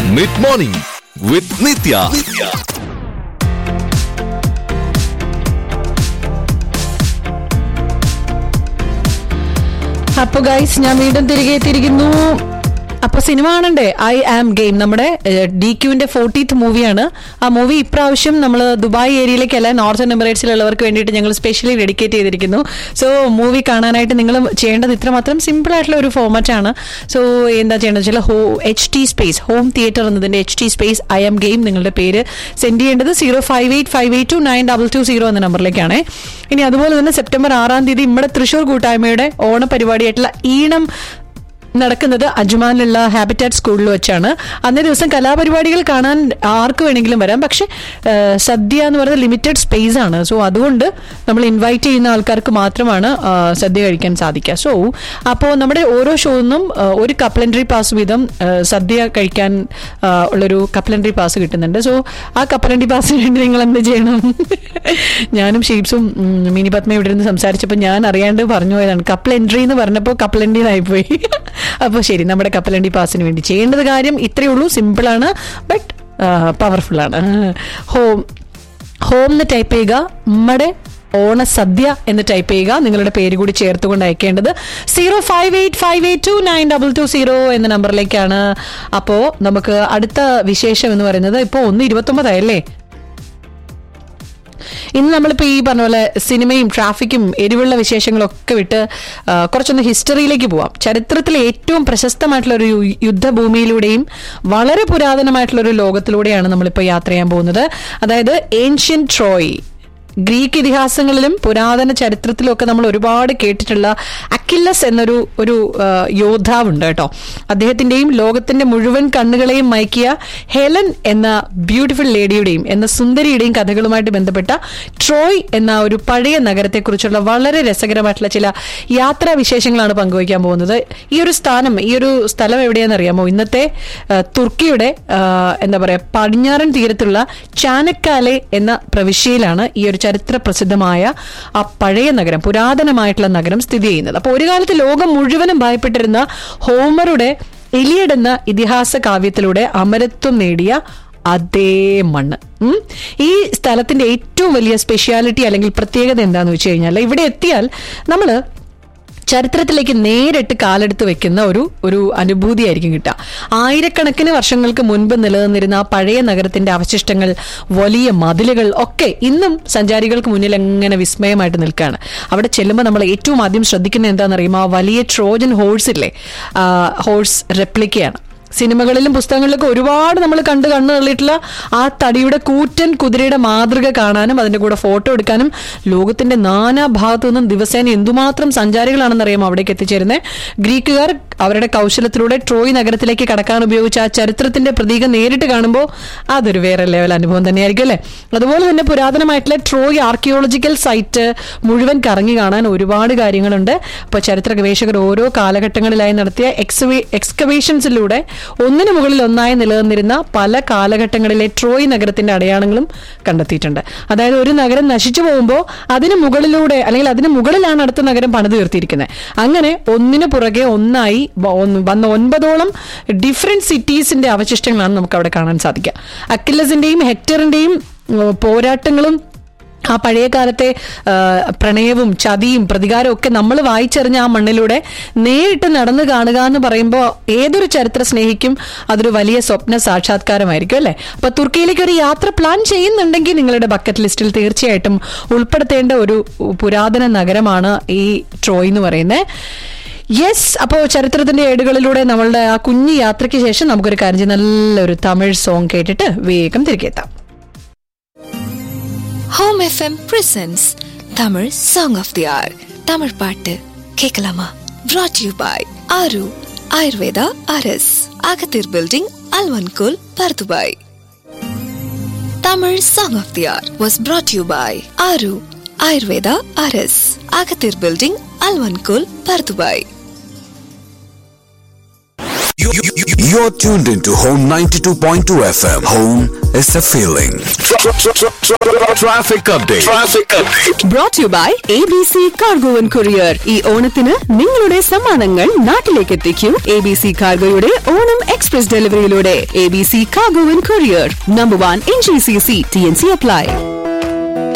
Mid morning വിത്ത് നിത്യ അപ്പൊ guys ഞാൻ വീണ്ടും തിരികെ എത്തിയിരിക്കുന്നു അപ്പൊ സിനിമ കാണണ്ടേ ഐ ആം ഗെയിം നമ്മുടെ ഡി ക്യൂവിന്റെ ഫോർട്ടീത്ത് മൂവിയാണ് ആ മൂവി ഇപ്രാവശ്യം നമ്മൾ ദുബായ് ഏരിയയിലേക്കല്ല നോർത്തേൺ എമിറേറ്റ്സിലുള്ളവർക്ക് വേണ്ടിയിട്ട് ഞങ്ങൾ സ്പെഷ്യലി ഡെഡിക്കേറ്റ് ചെയ്തിരിക്കുന്നു സോ മൂവി കാണാനായിട്ട് നിങ്ങൾ ചെയ്യേണ്ടത് ഇത്രമാത്രം സിമ്പിൾ ആയിട്ടുള്ള ഒരു ഫോമാറ്റ് ആണ് സോ എന്താ ചെയ്യേണ്ടത് വെച്ചാൽ ഹോ H T space home theatre എന്നതിന്റെ H T space I am game നിങ്ങളുടെ പേര് സെൻഡ് ചെയ്യേണ്ടത് zero five eight five eight two nine double two zero എന്ന നമ്പറിലേക്കാണ് ഇനി അതുപോലെ തന്നെ സെപ്റ്റംബർ ആറാം തീയതി നമ്മുടെ തൃശൂർ കൂട്ടായ്മയുടെ ഓണ പരിപാടിയായിട്ടുള്ള ഈണം നടക്കുന്നത് അജ്മാനിലുള്ള ഹാബിറ്റാറ്റ് സ്കൂളിൽ വെച്ചാണ് അന്നേ ദിവസം കലാപരിപാടികൾ കാണാൻ ആർക്ക് വേണമെങ്കിലും വരാം പക്ഷെ ആ, സദ്യ എന്ന് പറയുന്നത് ലിമിറ്റഡ് സ്പേസ് ആണ് സോ അതുകൊണ്ട് നമ്മൾ ഇൻവൈറ്റ് ചെയ്യുന്ന ആൾക്കാർക്ക് മാത്രമാണ് ആ, സദ്യ കഴിക്കാൻ സാധിക്കുക സോ അപ്പോൾ നമ്മുടെ ഓരോ ഷോന്നും ഒരു കപ്ലൻഡറി പാസ് വീതം ആ, സദ്യ കഴിക്കാൻ ആ, ഉള്ളൊരു കപ്ലൻഡറി പാസ് കിട്ടുന്നുണ്ട് സോ ആ കപ്ലൻഡറി പാസിന് വേണ്ടി നിങ്ങൾ എന്ത് ചെയ്യണം ഞാനും ഷീപ്സും ഉം, മിനി പത്മ ഇവിടെ ഇരുന്ന് സംസാരിച്ചപ്പോൾ ഞാൻ അറിയാണ്ട് പറഞ്ഞു പോയതാണ് കപ്പിൾ എൻട്രി എന്ന് പറഞ്ഞപ്പോൾ കപ്പിൾ എൻട്രി ആയിപ്പോയി അപ്പോൾ ശരി നമ്മുടെ കപ്പിൾ എൻട്രി പാസിന് വേണ്ടി ചെയ്യേണ്ടത് കാര്യം ഇത്രയേ ഉള്ളൂ സിമ്പിളാണ് ബട്ട് പവർഫുൾ ആണ് ഹോം ഹോം എന്ന് ടൈപ്പ് ചെയ്യുക നമ്മുടെ ഓണസദ്യ എന്ന് ടൈപ്പ് ചെയ്യുക നിങ്ങളുടെ പേര് കൂടി ചേർത്തുകൊണ്ട് അയക്കേണ്ടത് zero five eight five eight two nine double two zero എന്ന നമ്പറിലേക്കാണ് അപ്പോൾ നമുക്ക് അടുത്ത വിശേഷം എന്ന് പറയുന്നത് ഇപ്പോൾ ഒന്ന് ഇരുപത്തൊമ്പതായല്ലേ ഇന്ന് നമ്മളിപ്പോൾ ഈ പറഞ്ഞ പോലെ സിനിമയും ട്രാഫിക്കും എരിവുള്ള വിശേഷങ്ങളൊക്കെ വിട്ട് ആ, കുറച്ചൊന്ന് ഹിസ്റ്ററിയിലേക്ക് പോവാം ചരിത്രത്തിലെ ഏറ്റവും പ്രശസ്തമായിട്ടുള്ള ഒരു യു- യുദ്ധഭൂമിയിലൂടെയും വളരെ പുരാതനമായിട്ടുള്ള ഒരു ലോകത്തിലൂടെയാണ് നമ്മളിപ്പോൾ യാത്ര ചെയ്യാൻ പോകുന്നത് അതായത് ഏൻഷ്യൻ ട്രോയ് ഗ്രീക്ക് ഇതിഹാസങ്ങളിലും പുരാതന ചരിത്രത്തിലും ഒക്കെ നമ്മൾ ഒരുപാട് കേട്ടിട്ടുള്ള അക്കില്ലസ് എന്നൊരു ഒരു ആ, യോദ്ധാവുണ്ട് കേട്ടോ അദ്ദേഹത്തിന്റെയും ലോകത്തിന്റെ മുഴുവൻ കണ്ണുകളെയും മയക്കിയ ഹെലൻ എന്ന ബ്യൂട്ടിഫുൾ ലേഡിയുടെയും എന്ന സുന്ദരിയുടെയും കഥകളുമായിട്ട് ബന്ധപ്പെട്ട ട്രോയ് എന്ന ഒരു പഴയ നഗരത്തെക്കുറിച്ചുള്ള വളരെ രസകരമായിട്ടുള്ള ചില യാത്രാ വിശേഷങ്ങളാണ് പങ്കുവയ്ക്കാൻ പോകുന്നത് ഈ ഒരു സ്ഥാനം ഈ ഒരു സ്ഥലം എവിടെയാണെന്ന് അറിയാമോ ഇന്നത്തെ ആ, തുർക്കിയുടെ ആ, എന്താ പറയാ പടിഞ്ഞാറൻ തീരത്തുള്ള ചാനക്കാലെ എന്ന പ്രവിശ്യയിലാണ് ഈ ഒരു ചരിത്ര പ്രസിദ്ധമായ ആ പഴയ നഗരം പുരാതനമായിട്ടുള്ള നഗരം സ്ഥിതി ചെയ്യുന്നത് അപ്പോൾ ഒരു കാലത്ത് ലോകം മുഴുവനും ഭയപ്പെട്ടിരുന്ന ഹോമറുടെ ഇലിയഡ് എന്ന ഇതിഹാസ കാവ്യത്തിലൂടെ അമരത്വം നേടിയ അതേ മണ്ണ് ഉം. ഈ സ്ഥലത്തിന്റെ ഏറ്റവും വലിയ സ്പെഷ്യാലിറ്റി അല്ലെങ്കിൽ പ്രത്യേകത എന്താണെന്ന് വെച്ച് കഴിഞ്ഞാൽ ഇവിടെ എത്തിയാൽ നമ്മൾ ചരിത്രത്തിലേക്ക് നേരിട്ട് കാലെടുത്ത് വെക്കുന്ന ഒരു ഒരു അനുഭൂതിയായിരിക്കും കിട്ടുക ആയിരക്കണക്കിന് വർഷങ്ങൾക്ക് മുൻപ് നിലനിന്നിരുന്ന ആ പഴയ നഗരത്തിന്റെ അവശിഷ്ടങ്ങൾ വലിയ മതിലുകൾ ഒക്കെ ഇന്നും സഞ്ചാരികൾക്ക് മുന്നിൽ എങ്ങനെ വിസ്മയമായിട്ട് നിൽക്കുകയാണ് അവിടെ ചെല്ലുമ്പോൾ നമ്മൾ ഏറ്റവും ആദ്യം ശ്രദ്ധിക്കുന്നത് എന്താണെന്നറിയുമോ ആ വലിയ ട്രോജൻ ഹോഴ്സ് ഇല്ലേ ആ, ഹോഴ്സ് റെപ്ലിക്കയാണ് സിനിമകളിലും പുസ്തകങ്ങളിലൊക്കെ ഒരുപാട് നമ്മൾ കണ്ട് കണ്ണു തള്ളിയിട്ടുള്ള ആ തടിയുടെ കൂറ്റൻ കുതിരയുടെ മാതൃക കാണാനും അതിന്റെ കൂടെ ഫോട്ടോ എടുക്കാനും ലോകത്തിന്റെ നാനാ ഭാഗത്തു നിന്നും ദിവസേന എന്തുമാത്രം സഞ്ചാരികളാണെന്നറിയാമോ അവിടേക്ക് എത്തിച്ചേരുന്നത് ഗ്രീക്കുകാർ അവരുടെ കൗശലത്തിലൂടെ ട്രോയ് നഗരത്തിലേക്ക് കടക്കാൻ ഉപയോഗിച്ച ആ ചരിത്രത്തിന്റെ പ്രതീകം നേരിട്ട് കാണുമ്പോൾ അതൊരു വേറെ ലെവൽ അനുഭവം തന്നെയായിരിക്കും അല്ലേ അതുപോലെ തന്നെ പുരാതനമായിട്ടുള്ള ട്രോയ് ആർക്കിയോളജിക്കൽ സൈറ്റ് മുഴുവൻ കറങ്ങി കാണാൻ ഒരുപാട് കാര്യങ്ങളുണ്ട് അപ്പോൾ ചരിത്ര ഗവേഷകർ ഓരോ കാലഘട്ടങ്ങളിലായി നടത്തിയ എക്സ്വേ എക്സ്കവേഷൻസിലൂടെ ഒന്നിനു മുകളിൽ ഒന്നായി നിലനിന്നിരുന്ന പല കാലഘട്ടങ്ങളിലെ ട്രോയ് നഗരത്തിന്റെ അടയാളങ്ങളും കണ്ടെത്തിയിട്ടുണ്ട് അതായത് ഒരു നഗരം നശിച്ചു പോകുമ്പോൾ അതിന് മുകളിലൂടെ അല്ലെങ്കിൽ അതിന് മുകളിലാണ് അടുത്ത നഗരം പണിത് തീർത്തിരിക്കുന്നത് അങ്ങനെ ഒന്നിനു പുറകെ ഒന്നായി വ- ഒന്ന് വന്ന ഒൻപതോളം ഡിഫറെന്റ് സിറ്റീസിന്റെ അവശിഷ്ടങ്ങളാണ് നമുക്ക് അവിടെ കാണാൻ സാധിക്കുക അക്കില്ലസിന്റെയും ഹെക്ടറിന്റെയും ഉം, പോരാട്ടങ്ങളും ആ പഴയ കാലത്തെ ആ, പ്രണയവും ചതിയും പ്രതികാരവും ഒക്കെ നമ്മൾ വായിച്ചറിഞ്ഞ ആ മണ്ണിലൂടെ നേരിട്ട് നടന്നു കാണുക എന്ന് പറയുമ്പോൾ ഏതൊരു ചരിത്ര സ്നേഹിക്കും അതൊരു വലിയ സ്വപ്ന സാക്ഷാത്കാരമായിരിക്കും അല്ലേ അപ്പൊ തുർക്കിയിലേക്ക് ഒരു യാത്ര പ്ലാൻ ചെയ്യുന്നുണ്ടെങ്കിൽ നിങ്ങളുടെ ബക്കറ്റ് ലിസ്റ്റിൽ തീർച്ചയായിട്ടും ഉൾപ്പെടുത്തേണ്ട ഒരു പുരാതന നഗരമാണ് ഈ ട്രോയ് എന്ന് പറയുന്നത് യെസ് അപ്പോൾ ചരിത്രത്തിന്റെ ഏടുകളിലൂടെ നമ്മളുടെ ആ കുഞ്ഞു യാത്രയ്ക്ക് ശേഷം നമുക്കൊരു കാര്യം ചെയ്യാം. നല്ലൊരു തമിഴ് സോങ് കേട്ടിട്ട് വേഗം തിരികെ എത്താം home FM presents Tamil song of the year Tamil பாட்டு கேட்கலாமா brought you by Aaru Ayurveda அரஸ் அகத்தீர் பில்டிங் அல்வன்கோல் Bur Dubai Tamil song of the year was brought you by Aaru Ayurveda அரஸ் அகத்தீர் பில்டிங் அல்வன்கோல் Bur Dubai You're tuned into Home 92.2 FM. Home is a feeling. Traffic update. Traffic update. Brought you by A B C cargo and courier ഈ ഓണത്തിന് നിങ്ങളുടെ സമ്മാനങ്ങൾ നാട്ടിലേക്ക് എത്തിക്കൂ A B C കാർഗോയുടെ ഓണം എക്സ്പ്രസ് ഡെലിവറിയിലൂടെ A B C cargo and courier number one in G C C T N C apply